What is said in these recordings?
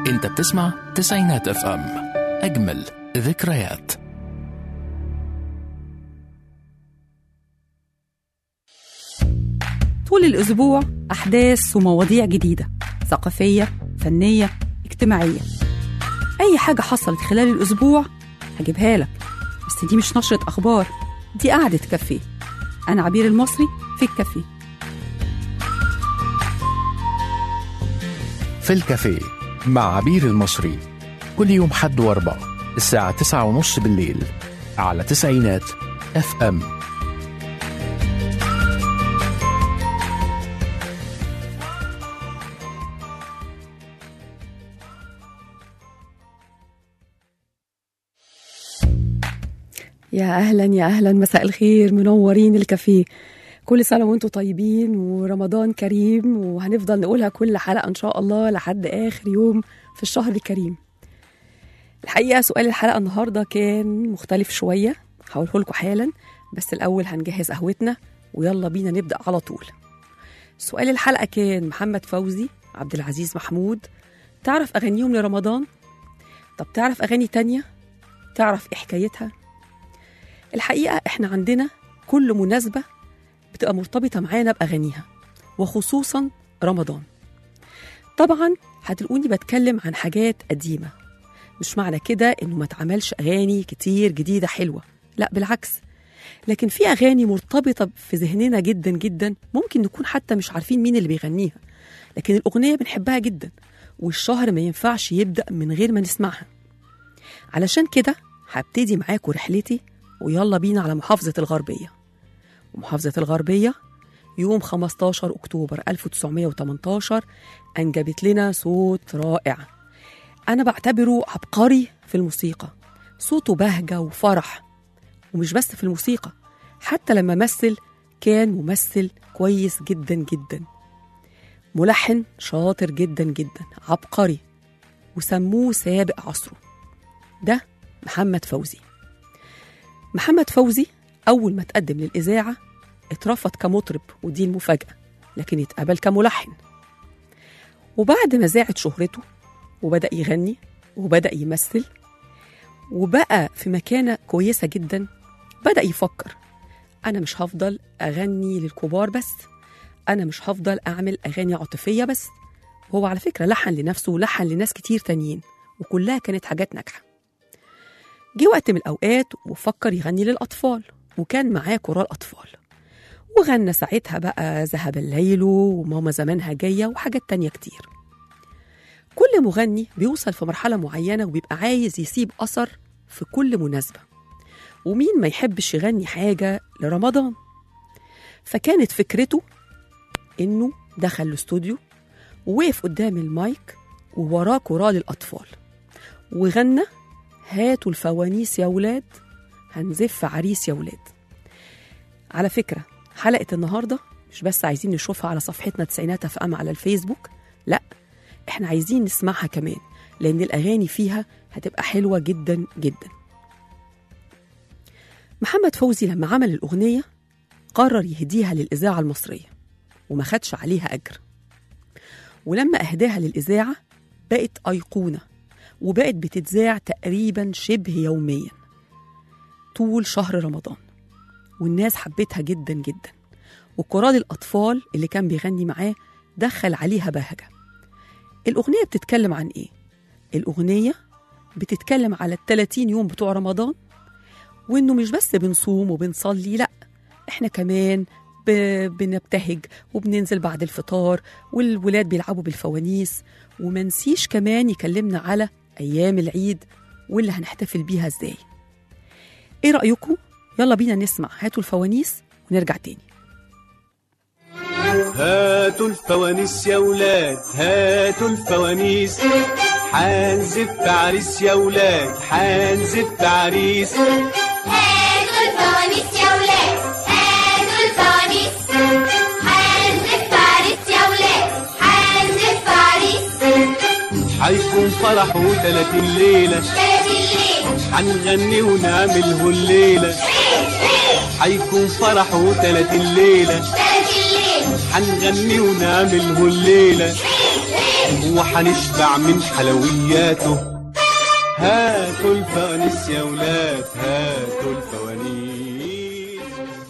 انت بتسمع تسعينات اف ام اجمل ذكريات طول الأسبوع أحداث ومواضيع جديدة ثقافية فنية اجتماعية أي حاجة حصلت خلال الأسبوع هجيبها لك بس دي مش نشرة أخبار دي قعدة كافيه أنا عبير المصري في الكافيه في الكافيه مع عبير المصري كل يوم حد واربع الساعة تسعة ونص بالليل على تسعينات اف ام يا أهلا يا أهلا مساء الخير منورين الكافيه كل سنة وانتم طيبين ورمضان كريم وهنفضل نقولها كل حلقة إن شاء الله لحد آخر يوم في الشهر الكريم الحقيقة سؤال الحلقة النهاردة كان مختلف شوية هقوله لكم حالا بس الأول هنجهز قهوتنا ويلا بينا نبدأ على طول سؤال الحلقة كان محمد فوزي عبد العزيز محمود تعرف أغانيهم لرمضان؟ طب تعرف أغاني تانية؟ تعرف إيه حكايتها؟ الحقيقة إحنا عندنا كل مناسبة بتبقى مرتبطة معانا بأغانيها وخصوصا رمضان طبعا هتلاقوني بتكلم عن حاجات قديمة مش معنى كده إنه ما اتعملش أغاني كتير جديدة حلوة لا بالعكس لكن في أغاني مرتبطة في ذهننا جدا جدا ممكن نكون حتى مش عارفين مين اللي بيغنيها لكن الأغنية بنحبها جدا والشهر ما ينفعش يبدأ من غير ما نسمعها علشان كده هبتدي معاكم رحلتي ويلا بينا على محافظة الغربية ومحافظة الغربية يوم 15 أكتوبر 1918 أنجبت لنا صوت رائع أنا بعتبره عبقري في الموسيقى صوته بهجة وفرح ومش بس في الموسيقى حتى لما مثل كان ممثل كويس جدا جدا ملحن شاطر جدا جدا عبقري وسموه سابق عصره ده محمد فوزي محمد فوزي أول ما تقدم للإذاعة اترفض كمطرب ودي المفاجأة لكن اتقبل كملحن وبعد ما زاعت شهرته وبدأ يغني وبدأ يمثل وبقى في مكانة كويسة جدا بدأ يفكر أنا مش هفضل أغني للكبار بس أنا مش هفضل أعمل أغاني عاطفية بس هو على فكرة لحن لنفسه ولحن لناس كتير تانيين وكلها كانت حاجات ناجحة جه وقت من الأوقات وفكر يغني للأطفال وكان معاه كورال أطفال وغنى ساعتها بقى ذهب الليل وماما زمانها جاية وحاجات تانية كتير كل مغني بيوصل في مرحلة معينة وبيبقى عايز يسيب أثر في كل مناسبة ومين ما يحبش يغني حاجة لرمضان فكانت فكرته إنه دخل الاستوديو ووقف قدام المايك ووراه كورال الأطفال وغنى هاتوا الفوانيس يا ولاد هنزف عريس يا ولاد على فكرة حلقة النهاردة مش بس عايزين نشوفها على صفحتنا تسعينات اف ام على الفيسبوك لا احنا عايزين نسمعها كمان لان الاغاني فيها هتبقى حلوة جدا جدا محمد فوزي لما عمل الاغنية قرر يهديها للاذاعة المصرية وما خدش عليها اجر ولما اهداها للاذاعة بقت ايقونه وبقت بتتذاع تقريبا شبه يوميا طول شهر رمضان والناس حبتها جدا جدا وكورال الأطفال اللي كان بيغني معاه دخل عليها بهجة الأغنية بتتكلم عن إيه؟ الأغنية بتتكلم على التلاتين يوم بتوع رمضان وإنه مش بس بنصوم وبنصلي لأ إحنا كمان ب- بنبتهج وبننزل بعد الفطار والولاد بيلعبوا بالفوانيس ومنسيش كمان يكلمنا على أيام العيد واللي هنحتفل بيها إزاي إيه رأيكم؟ يلا بينا نسمع هاتوا الفوانيس ونرجع تاني هاتوا الفوانيس يا ولاد هاتوا الفوانيس حنزف عريس يا ولاد حنزف عريس هاتوا الفوانيس يا ولاد هاتوا الفوانيس حنزف عريس يا ولاد حنزف عريس حيكون فرحه تلاتين ليلة تلات الليل حنغني ونعمله الليلة حيكون فرحه تلاتين ليلة تلات الليل حنغني ونعمله الليلة وحنشبع من حلوياته هاتوا الفوانيس يا ولاد هاتوا الفوانيس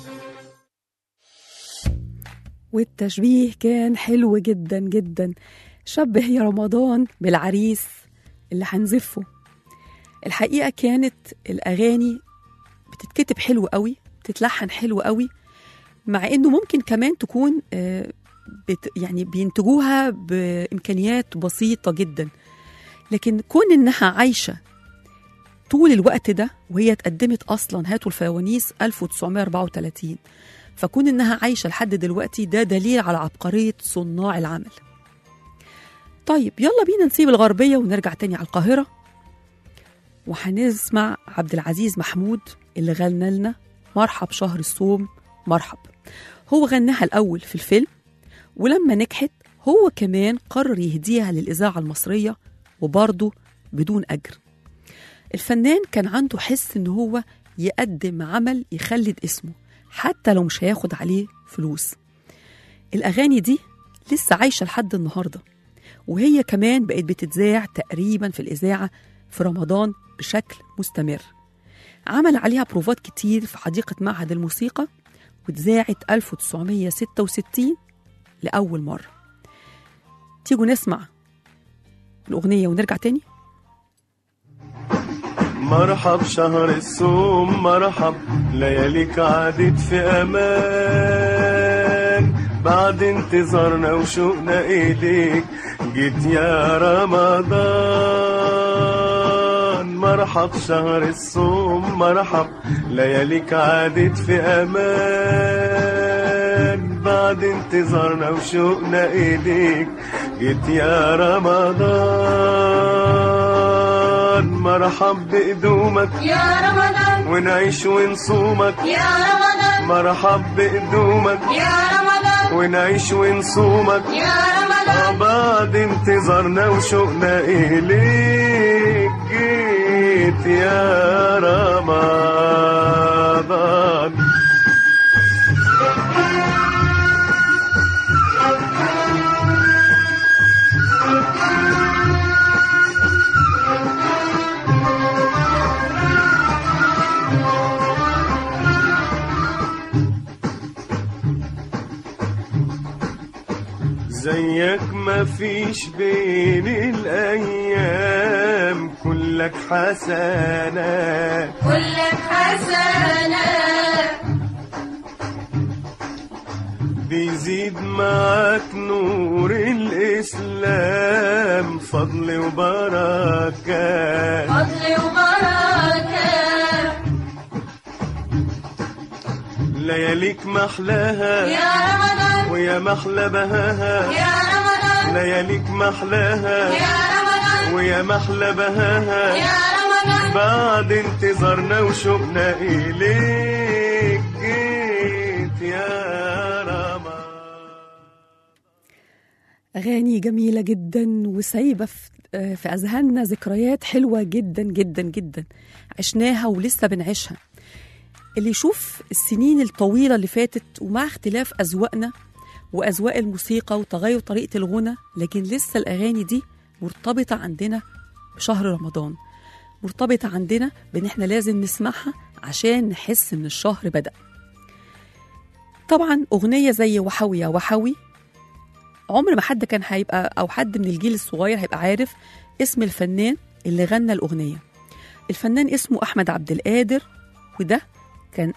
والتشبيه كان حلو جدا جدا شبه يا رمضان بالعريس اللي هنزفه الحقيقة كانت الأغاني بتتكتب حلو قوي بتتلحن حلو قوي مع إنه ممكن كمان تكون آه، بت يعني بينتجوها بإمكانيات بسيطة جدا لكن كون إنها عايشة طول الوقت ده وهي اتقدمت أصلا هاتوا الفوانيس 1934 فكون إنها عايشة لحد دلوقتي ده دليل على عبقرية صناع العمل طيب يلا بينا نسيب الغربية ونرجع تاني على القاهرة وهنسمع عبد العزيز محمود اللي غنى لنا مرحب شهر الصوم مرحب هو غناها الأول في الفيلم ولما نجحت هو كمان قرر يهديها للإذاعة المصرية وبرضه بدون أجر الفنان كان عنده حس إن هو يقدم عمل يخلد اسمه حتى لو مش هياخد عليه فلوس الأغاني دي لسه عايشة لحد النهاردة وهي كمان بقت بتتذاع تقريبا في الإذاعة في رمضان بشكل مستمر عمل عليها بروفات كتير في حديقة معهد الموسيقى واتذاعت 1966 لأول مرة تيجوا نسمع الأغنية ونرجع تاني مرحب شهر الصوم مرحب لياليك عادت في امان بعد انتظارنا وشوقنا اليك جيت يا رمضان مرحب شهر الصوم مرحب لياليك عادت في امان بعد انتظارنا وشوقنا اليك جيت يا رمضان مرحب بقدومك يا رمضان ونعيش ونصومك يا رمضان مرحب بقدومك يا رمضان ونعيش ونصومك يا رمضان بعد انتظارنا وشوقنا إليك جيت يا رمضان زيك ما فيش بين الأيام كلك حسنات كلك حسنة بيزيد معاك نور الإسلام فضل وبركات فضل وبركة لياليك محلاها يا رمضان ويا محلى بهاها يا رمضان لياليك محلاها يا رمضان ويا محلى بهاها يا رمضان بعد انتظارنا وشوقنا إليك جيت يا رمضان أغاني جميلة جدا وسايبة في آه، في أذهاننا ذكريات حلوة جدا جدا جدا عشناها ولسه بنعيشها اللي يشوف السنين الطويلة اللي فاتت ومع اختلاف أذواقنا وأذواق الموسيقى وتغير طريقة الغنى لكن لسه الأغاني دي مرتبطة عندنا بشهر رمضان مرتبطة عندنا بإن إحنا لازم نسمعها عشان نحس إن الشهر بدأ طبعا أغنية زي وحوي يا وحوي عمر ما حد كان هيبقى او حد من الجيل الصغير هيبقى عارف اسم الفنان اللي غنى الاغنيه الفنان اسمه احمد عبد القادر وده كان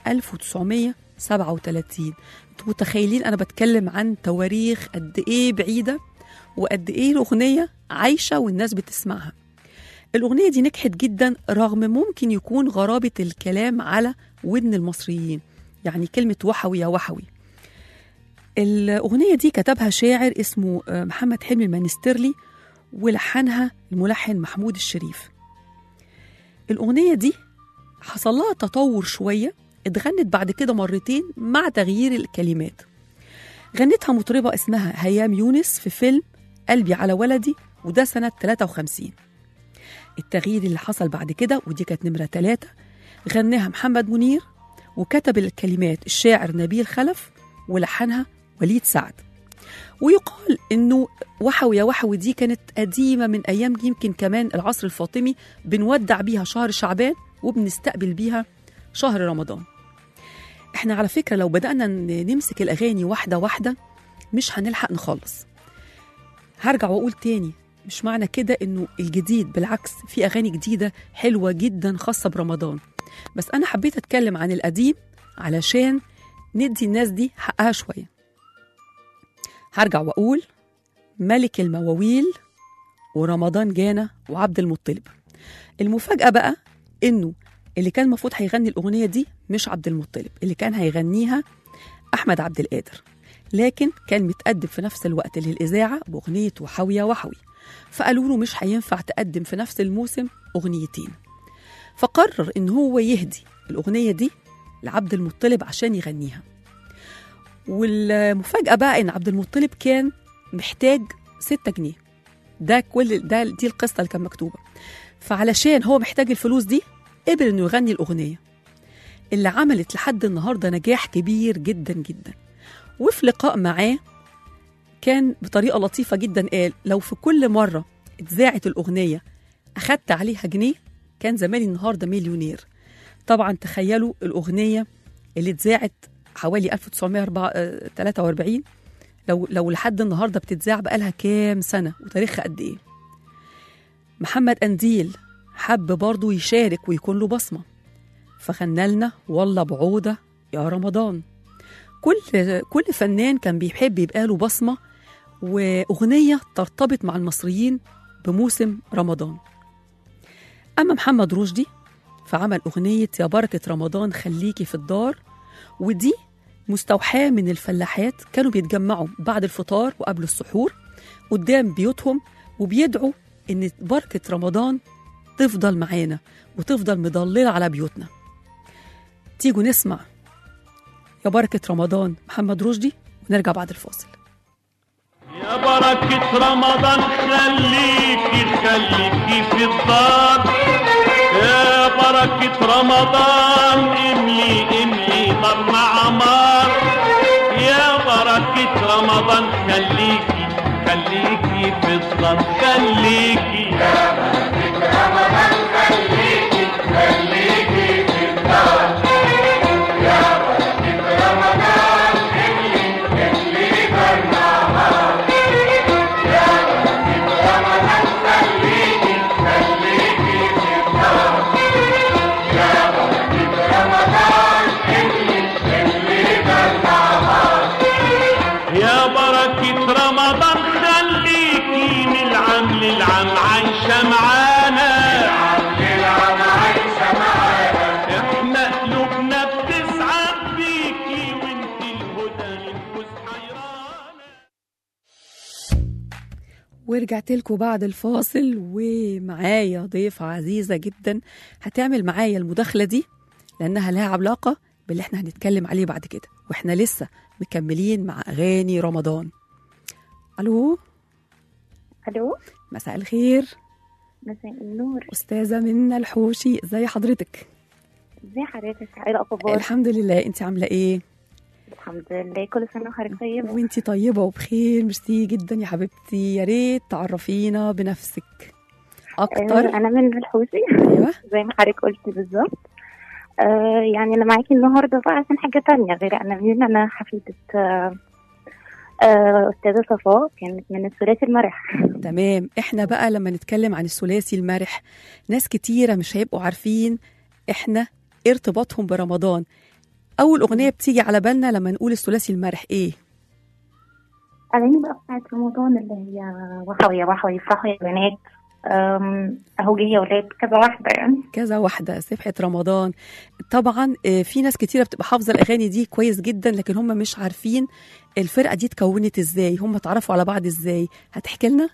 1937 انتوا متخيلين انا بتكلم عن تواريخ قد ايه بعيده وقد ايه الاغنيه عايشه والناس بتسمعها الاغنيه دي نجحت جدا رغم ممكن يكون غرابه الكلام على ودن المصريين يعني كلمه وحوي يا وحوي الأغنية دي كتبها شاعر اسمه آه، محمد حلمي المنسترلي ولحنها الملحن محمود الشريف الأغنية دي حصل لها تطور شوية اتغنت بعد كده مرتين مع تغيير الكلمات غنتها مطربة اسمها هيام يونس في فيلم قلبي على ولدي وده سنة 53 التغيير اللي حصل بعد كده ودي كانت نمرة ثلاثة غناها محمد منير وكتب الكلمات الشاعر نبيل خلف ولحنها وليد سعد ويقال انه وحوي يا وحوي دي كانت قديمه من ايام يمكن كمان العصر الفاطمي بنودع بيها شهر شعبان وبنستقبل بيها شهر رمضان احنا على فكره لو بدانا ن- نمسك الاغاني واحده واحده مش هنلحق نخلص هرجع واقول تاني مش معنى كده انه الجديد بالعكس في اغاني جديده حلوه جدا خاصه برمضان بس انا حبيت اتكلم عن القديم علشان ندي الناس دي حقها شويه هرجع واقول ملك المواويل ورمضان جانا وعبد المطلب المفاجاه بقى انه اللي كان المفروض هيغني الاغنيه دي مش عبد المطلب اللي كان هيغنيها احمد عبد القادر لكن كان متقدم في نفس الوقت للاذاعه باغنيه وحوي وحوي فقالوا له مش هينفع تقدم في نفس الموسم اغنيتين فقرر ان هو يهدي الاغنيه دي لعبد المطلب عشان يغنيها والمفاجاه بقى ان عبد المطلب كان محتاج 6 جنيه ده كل ده دي القصه اللي كان مكتوبه فعلشان هو محتاج الفلوس دي قبل انه يغني الاغنيه اللي عملت لحد النهارده نجاح كبير جدا جدا وفي لقاء معاه كان بطريقه لطيفه جدا قال لو في كل مره اتذاعت الاغنيه اخدت عليها جنيه كان زماني النهارده مليونير طبعا تخيلوا الاغنيه اللي اتذاعت حوالي 1943 لو لو لحد النهارده بتتذاع بقالها كام سنه وتاريخها قد ايه محمد قنديل حب برضه يشارك ويكون له بصمه فغنى لنا والله بعوده يا رمضان كل كل فنان كان بيحب يبقى له بصمه واغنيه ترتبط مع المصريين بموسم رمضان اما محمد رشدي فعمل اغنيه يا بركه رمضان خليكي في الدار ودي مستوحاه من الفلاحات كانوا بيتجمعوا بعد الفطار وقبل السحور قدام بيوتهم وبيدعوا ان بركه رمضان تفضل معانا وتفضل مضلله على بيوتنا تيجوا نسمع يا بركه رمضان محمد رشدي ونرجع بعد الفاصل يا بركة رمضان خليكي خليكي في الدار يا بركة رمضان املي املي ضرنا عمار يا بركة رمضان خليكي خليكي في الدار خليكي يا بركة رمضان خليكي من العام للعام عايشة معانا احنا قلوبنا بتسعد بيكي وانت الهدى للنفوس حيرانة ورجعت لكم بعد الفاصل ومعايا ضيفة عزيزة جدا هتعمل معايا المداخلة دي لأنها لها علاقة باللي احنا هنتكلم عليه بعد كده واحنا لسه مكملين مع أغاني رمضان ألو الو مساء الخير مساء النور أستاذة منى الحوشي ازي حضرتك ازي حضرتك ايه الاخبار الحمد لله انت عاملة ايه الحمد لله كل سنه وحضرتك طيبه وانت طيبة وبخير ميرسي جدا يا حبيبتي يا ريت تعرفينا بنفسك أكتر آه، انا من الحوسي أيوه زي ما حضرتك قلت بالظبط آه يعني انا معاكي النهارده بقى عشان حاجه تانية غير انا مين انا حفيده آه آه استاذه صفاء كانت من الثلاثي المرح تمام احنا بقى لما نتكلم عن الثلاثي المرح ناس كتيرة مش هيبقوا عارفين احنا إيه ارتباطهم برمضان اول اغنية بتيجي على بالنا لما نقول الثلاثي المرح ايه اغاني بقى بتاعت رمضان اللي هي وحوي وحوي يفرحوا يا بنات آم، اهو جه يا ولاد كذا واحده يعني كذا واحدة سبحة رمضان طبعا آه، في ناس كتيرة بتبقى حافظة الأغاني دي كويس جدا لكن هم مش عارفين الفرقة دي اتكونت ازاي هم اتعرفوا على بعض ازاي هتحكي لنا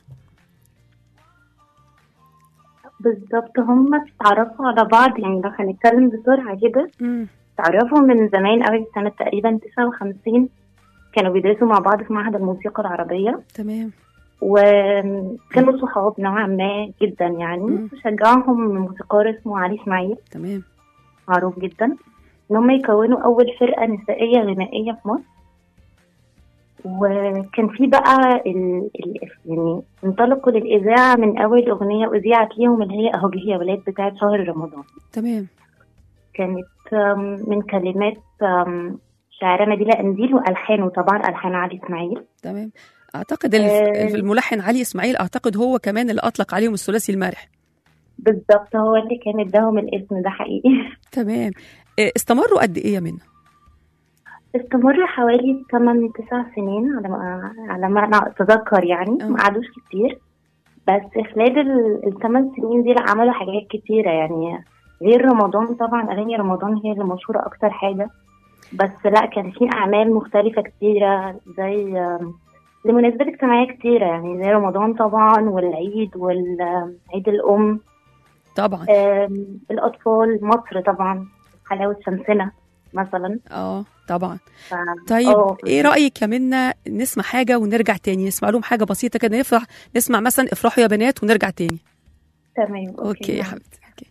بالظبط هم اتعرفوا على بعض يعني لو هنتكلم بسرعه كده مم. تعرفوا من زمان قوي سنة تقريبا 59 كانوا بيدرسوا مع بعض في معهد الموسيقى العربية تمام وكانوا صحاب نوعا ما جدا مم. يعني شجعهم موسيقار اسمه علي اسماعيل تمام معروف جدا ان هم يكونوا اول فرقة نسائية غنائية في مصر وكان في بقى ال... ال... يعني انطلقوا للإذاعة من أول أغنية أذيعت ليهم اللي هي أهو جه يا ولاد بتاعت شهر رمضان تمام كانت آم، من كلمات آم، شاعرة نبيلة قنديل وألحانه طبعا ألحان علي إسماعيل تمام اعتقد الف- آه. الملحن علي اسماعيل اعتقد هو كمان اللي اطلق عليهم الثلاثي المرح بالظبط هو اللي كان اداهم الاسم ده حقيقي تمام آه، استمروا قد ايه يا منى استمر حوالي 8 9 سنين على ما على ما انا اتذكر يعني آه. ما قعدوش كتير بس خلال الثمان سنين دي لا عملوا حاجات كتيرة يعني غير رمضان طبعا أغاني رمضان هي اللي مشهورة أكتر حاجة بس لا كان في أعمال مختلفة كتيرة زي آم، لمناسبات اجتماعية كتيرة يعني زي رمضان طبعا والعيد والعيد الأم طبعا آم، الأطفال مصر طبعا حلاوة شمسنا مثلا اه طبعا ف... طيب آه، ايه رايك يا منى نسمع حاجه ونرجع تاني نسمع لهم حاجه بسيطه كده نفرح نسمع مثلا افرحوا يا بنات ونرجع تاني تمام اوكي يا حبيبتي اوكي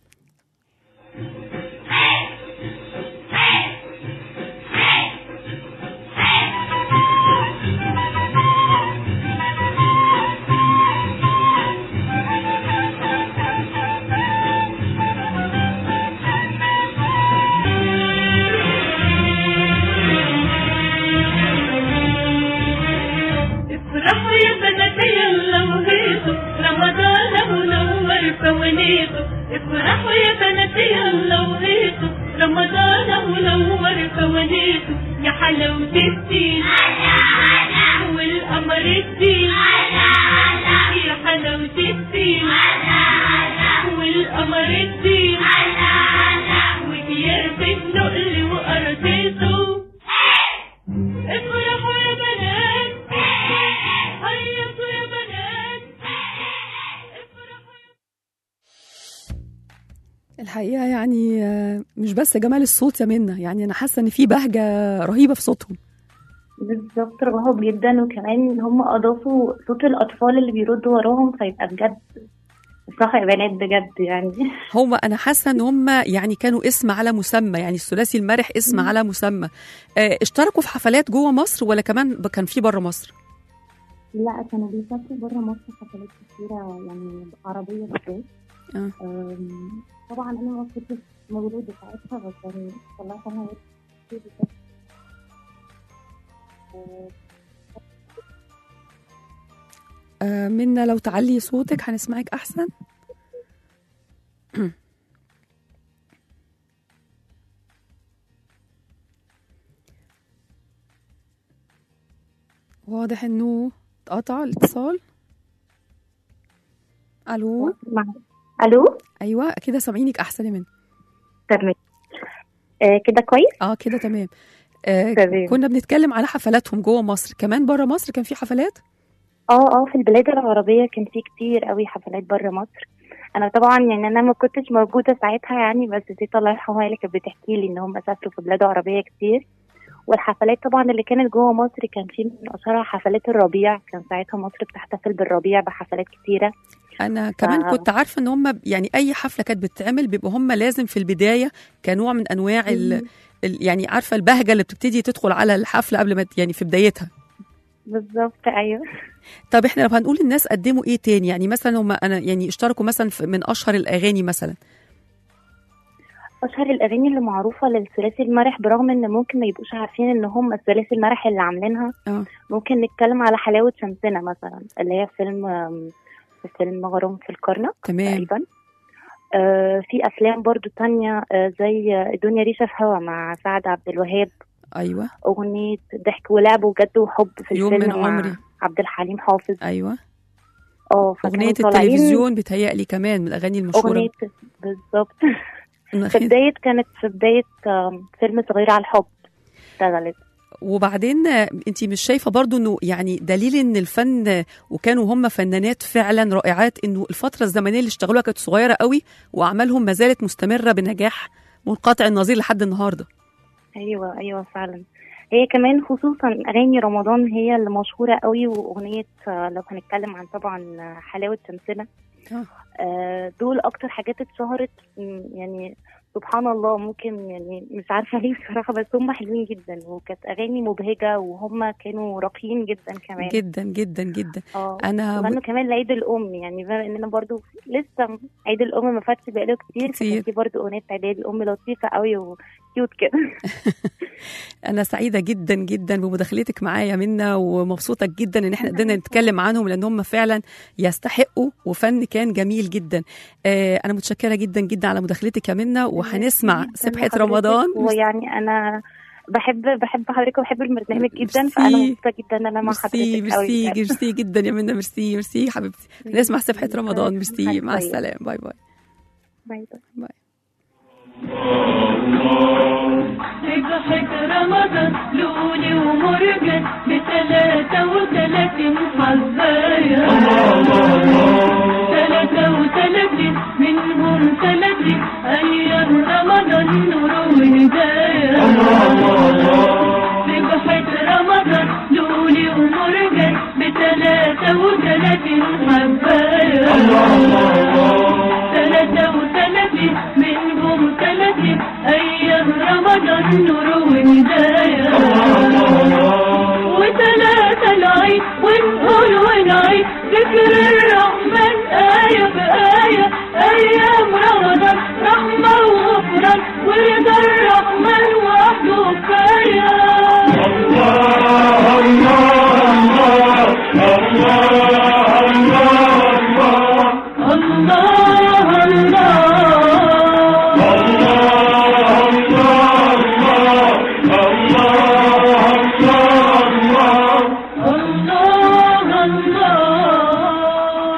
افرحوا يا بنات يلا وهيصوا رمضان اهو نور فوانيسه افرحوا يا بنات يلا وهيصوا رمضان اهو نور فوانيسه يا حلاوة الدين والقمر الدين يا حلاوة الدين والقمر الدين وكياس النقل وقراطيسه افرحوا يا بنات هيصوا يا بنات افرحوا الحقيقه يعني آه، مش بس جمال الصوت يا منى يعني انا حاسه ان في بهجه رهيبه في صوتهم بالظبط رهاب جدا وكمان هم اضافوا صوت الاطفال اللي بيردوا وراهم فيبقى بجد افرحوا يا بنات بجد يعني هم انا حاسه ان هم يعني كانوا اسم على مسمى يعني الثلاثي المرح اسم على مسمى آه، اشتركوا في حفلات جوه مصر ولا كمان ب- كان في بره مصر لا كانوا بيسافروا بره مصر حفلات كتيرة يعني عربية بالذات آه. أم، طبعا انا ما كنتش مولودة ساعتها بس يعني طلعت انا كتير بس. أه، آه، منى لو تعلي صوتك هنسمعك احسن واضح انه اتقطع الاتصال الو مع- الو ايوه كده سامعينك احسن يا منى تمام أه، كده كويس اه كده تمام آه تمام. كنا بنتكلم على حفلاتهم جوه مصر كمان بره مصر كان في حفلات اه اه في البلاد العربية كان في كتير قوي حفلات بره مصر انا طبعا يعني انا ما كنتش موجودة ساعتها يعني بس تيتا الله يرحمها هي اللي كانت بتحكي لي ان هم سافروا في بلاد عربية كتير والحفلات طبعا اللي كانت جوه مصر كان في من اشهرها حفلات الربيع كان ساعتها مصر بتحتفل بالربيع بحفلات كتيرة انا كمان آه. كنت عارفه ان هم يعني اي حفله كانت بتتعمل بيبقوا هم لازم في البدايه كنوع من انواع ال ال- يعني عارفه البهجه اللي بتبتدي تدخل على الحفله قبل ما ت- يعني في بدايتها بالظبط ايوه طب احنا لو هنقول الناس قدموا ايه تاني يعني مثلا هم انا يعني اشتركوا مثلا في- من اشهر الاغاني مثلا اشهر الاغاني اللي معروفة للثلاثي المرح برغم ان ممكن ما يبقوش عارفين ان هم الثلاثي المرح اللي عاملينها اه ممكن نتكلم على حلاوة شمسنا مثلا اللي هي فيلم آم، في فيلم غرام في الكرنك تمام تقريبا آه في افلام برضو تانية آه زي الدنيا ريشة في هوا مع سعد عبد الوهاب ايوه اغنية ضحك ولعب وجد وحب في يوم الفيلم من مع عمري. عبد الحليم حافظ ايوه اه فكانوا اغنيه طالعين التلفزيون بتهيألي كمان من الاغاني المشهوره اغنية بالظبط إنه في بداية كانت في بداية آم، فيلم صغير على الحب اشتغلت وبعدين انت مش شايفه برضو انه يعني دليل ان الفن آه، وكانوا هم فنانات فعلا رائعات انه الفتره الزمنيه اللي اشتغلوها كانت صغيره قوي واعمالهم ما زالت مستمره بنجاح منقطع النظير لحد النهارده ايوه ايوه فعلا هي كمان خصوصا اغاني رمضان هي اللي مشهوره قوي واغنيه آه، لو هنتكلم عن طبعا آه، حلاوه شمسنا آه. آه، دول اكتر حاجات اتشهرت م، يعني سبحان الله ممكن يعني مش عارفه ليه بصراحه بس هم حلوين جدا وكانت اغاني مبهجه وهم كانوا راقيين جدا كمان جدا جدا جدا اه انا وغنوا كمان لعيد الام يعني بما اننا برضو لسه عيد الام ما فاتش بقاله كتير كتير. فكانت دي برضو اغنيه عيد الام لطيفه قوي وكيوت كده انا سعيده جدا جدا بمداخلتك معايا منا ومبسوطه جدا ان احنا قدرنا نتكلم عنهم لان هم فعلا يستحقوا وفن كان جميل جدا آه انا متشكره جدا جدا على مداخلتك يا منا وهنسمع سبحه حضرتك رمضان ويعني انا بحب بحب حضرتك وبحب البرنامج جدا فانا ميرسي. مبسوطه جدا ان انا مع ميرسي حضرتك قوي ميرسي بجد. ميرسي جدا يا منا ميرسي ميرسي حبيبتي نسمع سبحه رمضان ميرسي مع طيب. السلامه باي باي باي باي سبحة رمضان لولي ومرجان بتلاتة وتلاتين حباية تلاتة وتلاتين منهم تلاتين أيام رمضان نور وهداية سبحة رمضان لولي ومرجان بتلاتة وتلاتين حباية ثلاثة وثلاثين منهم ثلاثين أيام رمضان نور وهداية وثلاثة العيد ونقول ونعيد ذكر الرحمن آية بآية أيام رمضان رحمة وغفران ورضا الرحمن وحده كفاية الله الله الله الله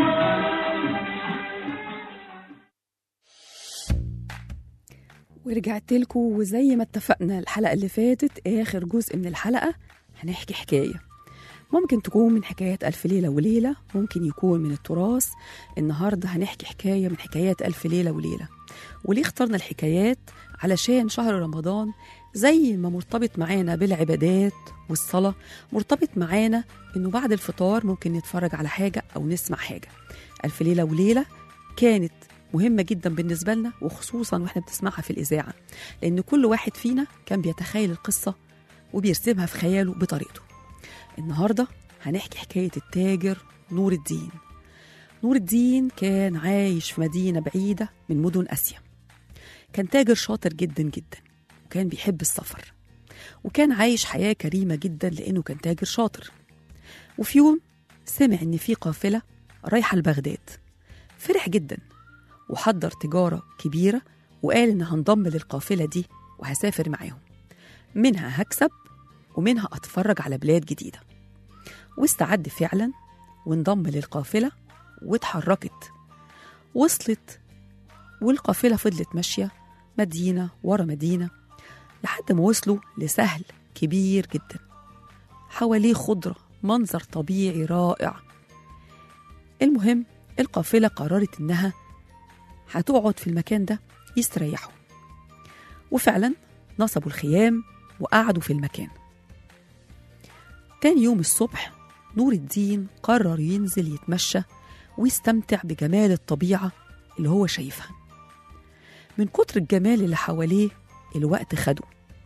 ورجعت لكم وزي ما اتفقنا الحلقة اللي فاتت آخر جزء من الحلقة هنحكي حكاية ممكن تكون من حكايات ألف ليلة وليلة ممكن يكون من التراث النهاردة هنحكي حكاية من حكايات ألف ليلة وليلة وليه اخترنا الحكايات علشان شهر رمضان زي ما مرتبط معانا بالعبادات والصلاة مرتبط معانا إنه بعد الفطار ممكن نتفرج على حاجة أو نسمع حاجة ألف ليلة وليلة كانت مهمة جدا بالنسبة لنا وخصوصا واحنا بنسمعها في الإذاعة لأن كل واحد فينا كان بيتخيل القصة وبيرسمها في خياله بطريقته النهاردة هنحكي حكاية التاجر نور الدين نور الدين كان عايش في مدينة بعيدة من مدن آسيا كان تاجر شاطر جدا جدا وكان بيحب السفر وكان عايش حياة كريمة جدا لأنه كان تاجر شاطر وفي يوم سمع إن في قافلة رايحة لبغداد فرح جدا وحضر تجارة كبيرة وقال إن هنضم للقافلة دي وهسافر معاهم منها هكسب ومنها أتفرج على بلاد جديدة واستعد فعلا وانضم للقافلة واتحركت وصلت والقافلة فضلت ماشية مدينة ورا مدينة لحد ما وصلوا لسهل كبير جدا حواليه خضرة منظر طبيعي رائع المهم القافلة قررت إنها هتقعد في المكان ده يستريحوا وفعلا نصبوا الخيام وقعدوا في المكان تاني يوم الصبح نور الدين قرر ينزل يتمشى ويستمتع بجمال الطبيعة اللي هو شايفها من كتر الجمال اللي حواليه الوقت خده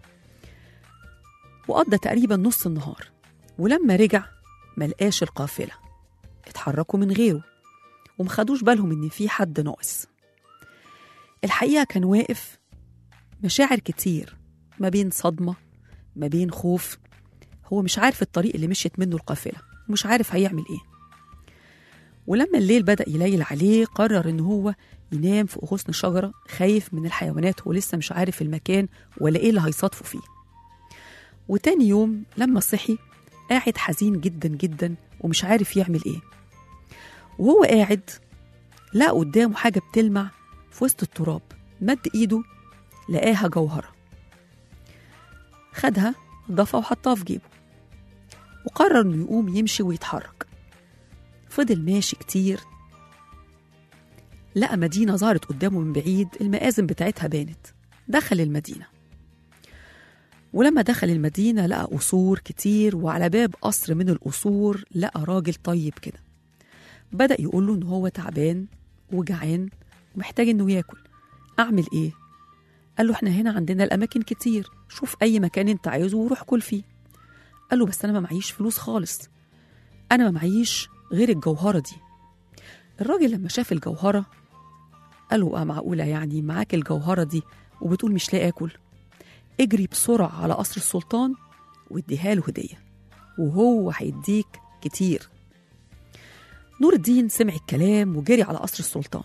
وقضى تقريبا نص النهار ولما رجع ملقاش القافلة اتحركوا من غيره ومخدوش بالهم ان في حد ناقص الحقيقة كان واقف مشاعر كتير ما بين صدمة ما بين خوف هو مش عارف الطريق اللي مشيت منه القافلة ومش عارف هيعمل ايه ولما الليل بدأ يليل عليه قرر ان هو ينام في غصن شجرة خايف من الحيوانات هو لسه مش عارف المكان ولا ايه اللي هيصادفه فيه وتاني يوم لما صحي قاعد حزين جدا جدا ومش عارف يعمل ايه وهو قاعد لقى قدامه حاجة بتلمع في وسط التراب مد ايده لقاها جوهرة خدها ضافها وحطها في جيبه وقرر انه يقوم يمشي ويتحرك فضل ماشي كتير لقى مدينة ظهرت قدامه من بعيد المآذن بتاعتها بانت دخل المدينة ولما دخل المدينة لقى قصور كتير وعلى باب قصر من القصور لقى راجل طيب كده بدأ يقول له إن هو تعبان وجعان ومحتاج إنه ياكل أعمل إيه؟ قال له احنا هنا عندنا الاماكن كتير شوف اي مكان انت عايزه وروح كل فيه قال له بس انا ما معيش فلوس خالص انا ما معيش غير الجوهره دي الراجل لما شاف الجوهره قال له اه معقوله يعني معاك الجوهره دي وبتقول مش لاقي اكل اجري بسرعه على قصر السلطان واديها له هديه وهو هيديك كتير نور الدين سمع الكلام وجري على قصر السلطان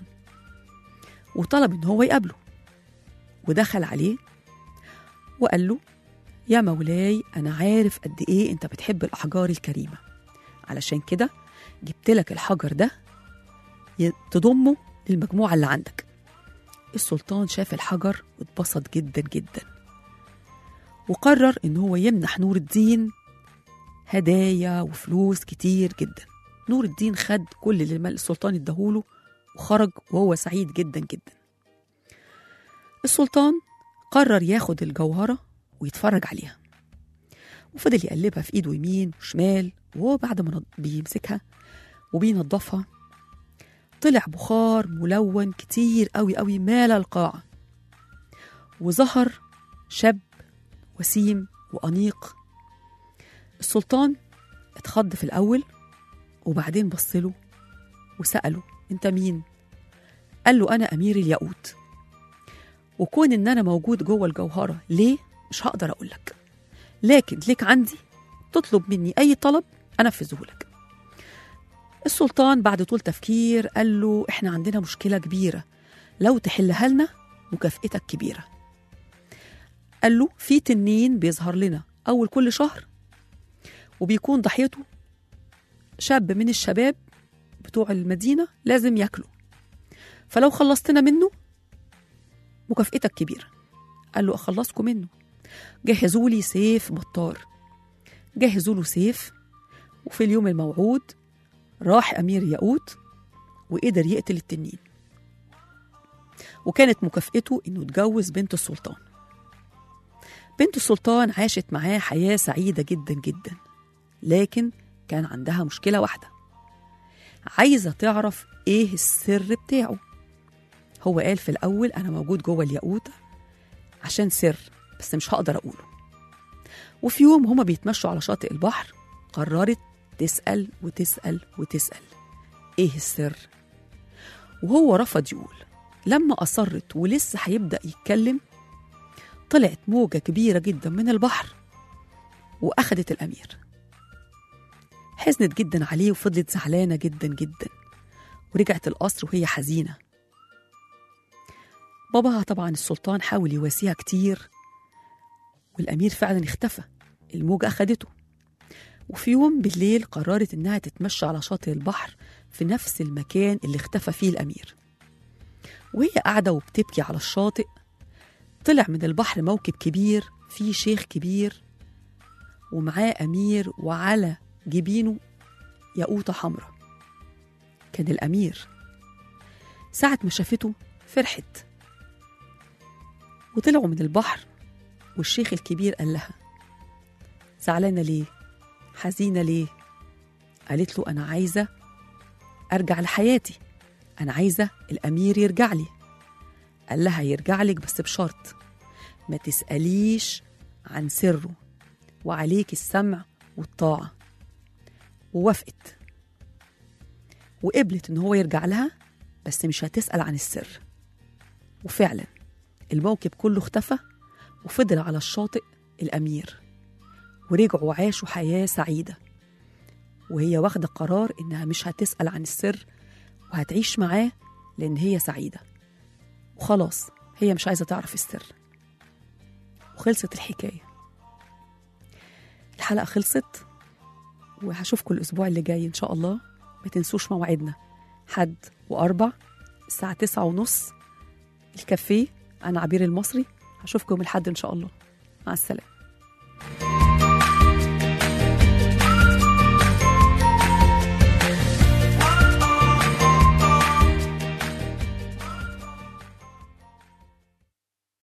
وطلب ان هو يقابله ودخل عليه وقال له يا مولاي انا عارف قد ايه انت بتحب الاحجار الكريمه علشان كده جبت لك الحجر ده ي- تضمه للمجموعه اللي عندك السلطان شاف الحجر واتبسط جدا جدا وقرر ان هو يمنح نور الدين هدايا وفلوس كتير جدا نور الدين خد كل اللي الملك السلطان اداهوله وخرج وهو سعيد جدا جدا السلطان قرر ياخد الجوهرة ويتفرج عليها وفضل يقلبها في ايده يمين وشمال وهو بعد ما نض- بيمسكها وبينضفها طلع بخار ملون كتير قوي قوي مال القاعة وظهر شاب وسيم وأنيق السلطان اتخض في الأول وبعدين بصله وسأله أنت مين؟ قال له أنا أمير الياقوت وكون إن أنا موجود جوه الجوهرة ليه؟ مش هقدر أقول لك لكن ليك عندي تطلب مني أي طلب أنفذه لك السلطان بعد طول تفكير قال له إحنا عندنا مشكلة كبيرة لو تحلها لنا مكافئتك كبيرة قال له في تنين بيظهر لنا أول كل شهر وبيكون ضحيته شاب من الشباب بتوع المدينة لازم ياكله فلو خلصتنا منه مكافئتك كبيرة قال له أخلصكم منه جهزوا لي سيف بطار جهزوا له سيف وفي اليوم الموعود راح أمير ياقوت وقدر يقتل التنين وكانت مكافئته إنه اتجوز بنت السلطان بنت السلطان عاشت معاه حياة سعيدة جدا جدا لكن كان عندها مشكلة واحدة عايزة تعرف إيه السر بتاعه هو قال في الأول أنا موجود جوه الياقوتة عشان سر بس مش هقدر أقوله وفي يوم هما بيتمشوا على شاطئ البحر قررت تسأل وتسأل وتسأل إيه السر وهو رفض يقول لما أصرت ولسه هيبدأ يتكلم طلعت موجة كبيرة جدا من البحر وأخدت الأمير حزنت جدا عليه وفضلت زعلانة جدا جدا ورجعت القصر وهي حزينة باباها طبعا السلطان حاول يواسيها كتير والأمير فعلا اختفى الموجة أخدته وفي يوم بالليل قررت إنها تتمشى على شاطئ البحر في نفس المكان اللي اختفى فيه الأمير وهي قاعدة وبتبكي على الشاطئ طلع من البحر موكب كبير فيه شيخ كبير ومعاه أمير وعلى جبينه ياقوتة حمراء كان الأمير ساعة ما شافته فرحت وطلعوا من البحر والشيخ الكبير قال لها زعلانة ليه؟ حزينة ليه؟ قالت له أنا عايزة أرجع لحياتي أنا عايزة الأمير يرجع لي قال لها يرجع لك بس بشرط ما تسأليش عن سره وعليك السمع والطاعة ووافقت وقبلت إن هو يرجع لها بس مش هتسأل عن السر وفعلا الموكب كله اختفى وفضل على الشاطئ الأمير ورجعوا وعاشوا حياة سعيدة وهي واخدة قرار إنها مش هتسأل عن السر وهتعيش معاه لأن هي سعيدة وخلاص هي مش عايزة تعرف السر وخلصت الحكاية الحلقة خلصت وهشوفكم الأسبوع اللي جاي إن شاء الله ما تنسوش موعدنا حد وأربع الساعة تسعة ونص الكافيه أنا عبير المصري هشوفكم الحد إن شاء الله مع السلامة